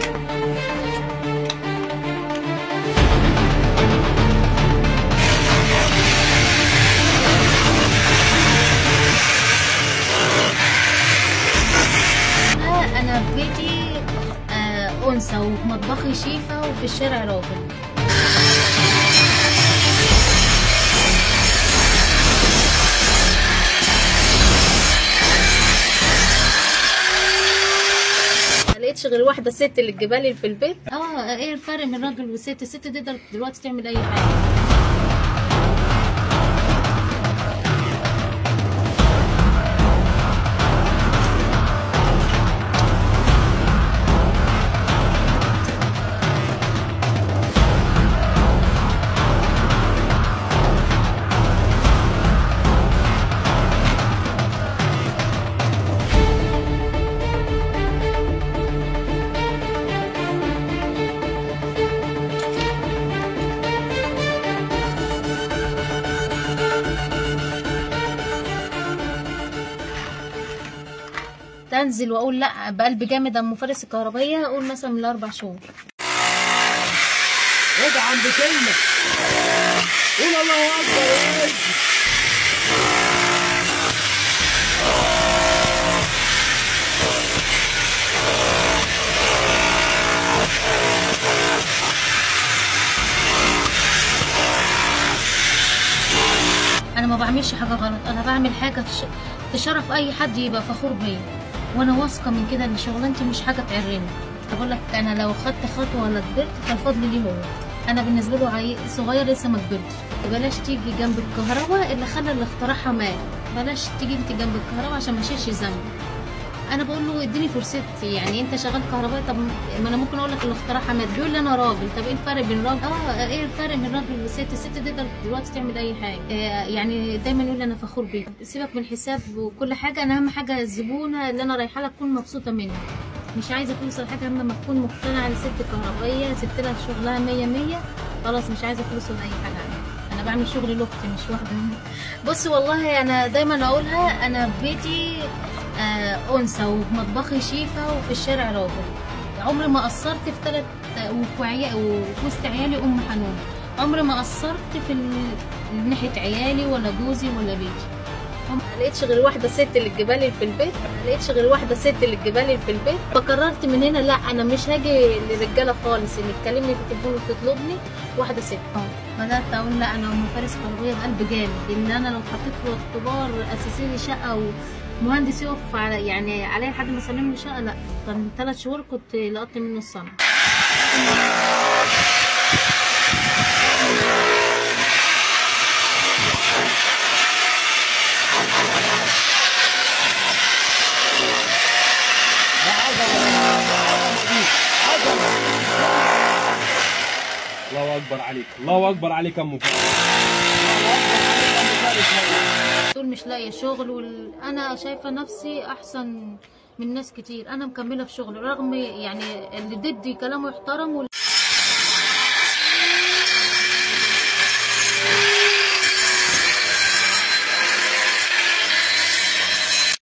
أنا- انا في بيتي آه، انثى وفي مطبخي شيفه وفي الشارع راجل ما لقيتش غير واحده ست اللي تجيبها لي في البيت اه ايه الفرق من راجل وست الست تقدر دلوقتي تعمل اي حاجه تنزل واقول لا بقلب جامد ام فارس الكهربائيه اقول مثلا من الاربع شهور ادعم بكلمة قول الله أكبر إيه؟ انا ما بعملش حاجه غلط انا بعمل حاجه تش- تشرف اي حد يبقى فخور بيا وانا واثقه من كده ان شغلانتي مش حاجه تعرني بقول لك انا لو خدت خطوه ولا كبرت فالفضل ليه هو انا بالنسبه له عيل صغير لسه ما كبرتش بلاش تيجي جنب الكهرباء اللي خلى اللي اخترعها مات بلاش تيجي انت جنب الكهرباء عشان ما اشيلش ذنب انا بقول له اديني فرصتي يعني انت شغال كهربائي طب ما انا ممكن اقول لك اللي اخترعها مات بيقول لي انا راجل طب ايه الفرق بين راجل اه ايه الفرق بين راجل وست الست تقدر دلوقتي تعمل اي حاجه آه يعني دايما يقول لي انا فخور بيك سيبك من الحساب وكل حاجه انا اهم حاجه الزبونه اللي انا رايحه لها تكون مبسوطه مني مش عايزه فلوس ولا حاجه اما تكون مقتنعه ان ست كهربائيه سبت لها شغلها مية مية خلاص مش عايزه فلوس ولا اي حاجه انا بعمل شغل لاختي مش واحده بص والله انا دايما اقولها انا في بيتي آه، انثى وفي مطبخي شيفه وفي الشارع راجل عمري ما قصرت في ثلاث وفي عيا- وفي وسط عيالي ام حنون عمري ما قصرت في ال- من ناحيه عيالي ولا جوزي ولا بيتي ما لقيتش غير واحده ست اللي تجيبها لي في البيت ما لقيتش غير واحده ست اللي تجيبها لي في البيت فقررت من هنا لا انا مش هاجي لرجاله خالص اللي تكلمني في التليفون وتطلبني واحده ست اه بدات اقول لا انا ام فارس قلبيه بقلب جامد ان انا لو حطيت في اختبار اساسي لي شقه ومهندس يقف على يعني عليا حد ما سلم لي شقه لا كان ثلاث شهور كنت لقطت منه السنه الله أكبر عليك الله أكبر عليك يا أم فارس دول مش لاقيه شغل وال... انا شايفه نفسي احسن من ناس كتير انا مكمله في شغلي رغم يعني اللي ضدي كلامه يحترم وال...